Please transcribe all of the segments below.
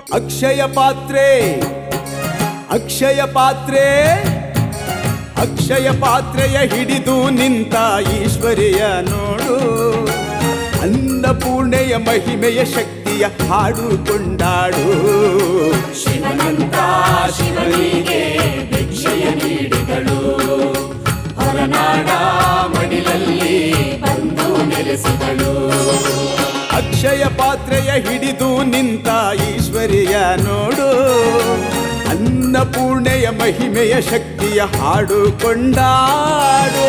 ಅಕ್ಷಯ ಪಾತ್ರೆ ಅಕ್ಷಯ ಪಾತ್ರೆ ಅಕ್ಷಯ ಪಾತ್ರೆಯ ಹಿಡಿದು ನಿಂತ ಈಶ್ವರಿಯ ನೋಡು ಅನ್ನಪೂರ್ಣೆಯ ಮಹಿಮೆಯ ಶಕ್ತಿಯ ಹಾಡು ಕೊಂಡಾಡು ಶಿವನಂತ ಶಿವನಿಗೆ ಭಿಕ್ಷೆಯ ನೀಡಿದಳು ಹೊರನಾಡ ಮಡಿಲಲ್ಲಿ ಬಂದು ನೆಲೆಸಿದಳು ಅಕ್ಷಯ ಪಾತ್ರೆಯ ಹಿಡಿದು ನಿಂತ ಈಶ್ವರಿಯ ನೋಡು ಅನ್ನಪೂರ್ಣೆಯ ಮಹಿಮೆಯ ಶಕ್ತಿಯ ಹಾಡು ಕೊಂಡಾಡು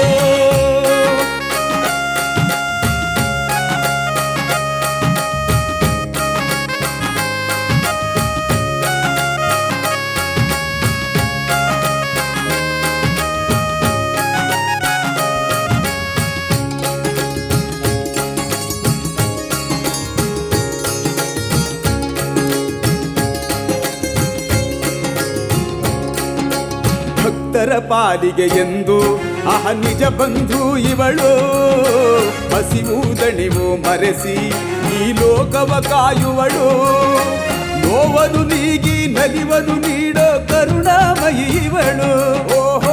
ಭಕ್ತರ ಪಾಲಿಗೆ ಎಂದು ಅಹ ನಿಜ ಬಂಧು ಇವಳು ಹಸಿವು ದಣಿವು ಮರೆಸಿ ಈ ಲೋಕವ ಕಾಯುವಳು ನೋವನ್ನು ನೀಗಿ ನಲಿವನ್ನು ನೀಡೋ ಕರುಣಾಮಯಿ ಇವಳು ಓಹೋ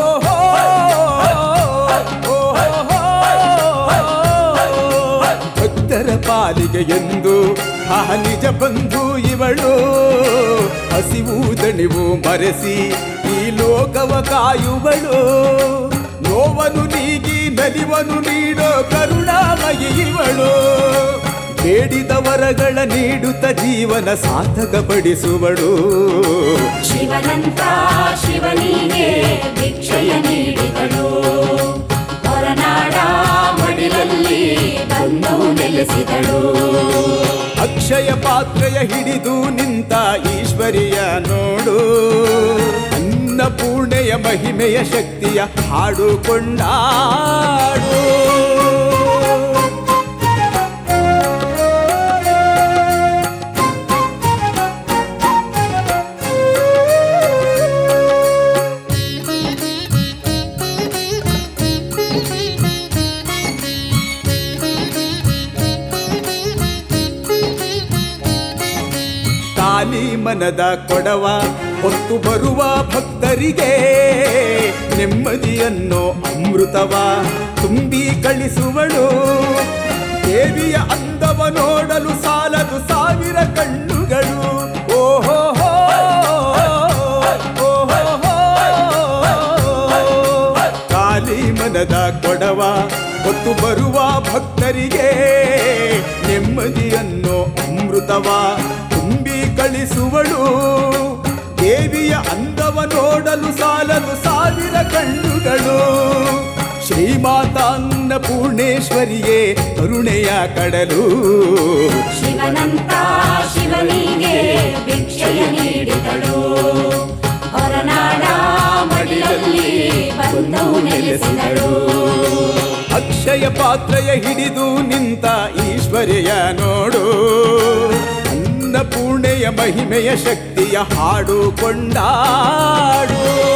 ಭಕ್ತರ ಪಾಲಿಗೆ ಎಂದು ಆ ನಿಜ ಬಂಧು ಇವಳು ಹಸಿವು ದಣಿವು ಮರೆಸಿ ಈ ಲೋಕವ ಕಾಯುವಳು ನೋವನ್ನು ನೀಗಿ ನಲಿವನ್ನು ನೀಡೋ ಕರುಣಾಮಯಿ ಇವಳು ಬೇಡಿದ ವರಗಳ ನೀಡುತ್ತ ಜೀವನ ಸಾರ್ಥಕಪಡಿಸುವಳು ಶಿವನಂತ ಶಿವನಿಗೆ ಭಿಕ್ಷೆಯ ನೀಡಿದಳು ಹೊರನಾಡ ಮಡಿಲಲ್ಲಿ ಬಂದು ನೆಲೆಸಿದಳು ಅಕ್ಷಯ ಪಾತ್ರೆಯ ಹಿಡಿದು ನಿಂತ ಈಶ್ವರಿಯ ನೋಡು ಅನ್ನಪೂರ್ಣೆಯ ಮಹಿಮೆಯ ಶಕ್ತಿಯ ಹಾಡು ಕೊಂಡಾಡು ಖಾಲಿ ಮನದ ಕೊಡವ ಹೊತ್ತು ಬರುವ ಭಕ್ತರಿಗೆ ನೆಮ್ಮದಿಯನ್ನು ಅಮೃತವ ತುಂಬಿ ಕಳಿಸುವಳು ದೇವಿಯ ಅಂದವ ನೋಡಲು ಸಾಲದು ಸಾವಿರ ಕಣ್ಣುಗಳು ಓಹೋ ಖಾಲಿ ಮನದ ಕೊಡವ ಹೊತ್ತು ಬರುವ ಭಕ್ತರಿಗೆ ನೆಮ್ಮದಿಯನ್ನು ಅಮೃತವ ತುಂಬಿ ಕಳಿಸುವಳು ದೇವಿಯ ಅಂದವ ನೋಡಲು ಸಾಲದು ಸಾವಿರ ಕಣ್ಣುಗಳು ಶ್ರೀಮಾತಾನ್ನ ಪೂರ್ಣೇಶ್ವರಿಯೇ ಕರುಣೆಯ ಕಡಲು ಶಿವನಂತ ಶಿವನಿಗೆ ಭಿಕ್ಷೆಯ ನೀಡಿದಳು ಹೊರನಾಡ ಮಡಿಲಲ್ಲಿ ಬಂದು ನೆಲೆಸಿದಳು ಅಕ್ಷಯ ಪಾತ್ರೆಯ ಹಿಡಿದು ನಿಂತ ಈಶ್ವರ್ಯ ನೋಡು ಅನ್ನಪೂರ್ಣೆಯ ಮಹಿಮೆಯ ಶಕ್ತಿಯ ಹಾಡು ಕೊಂಡಾಡು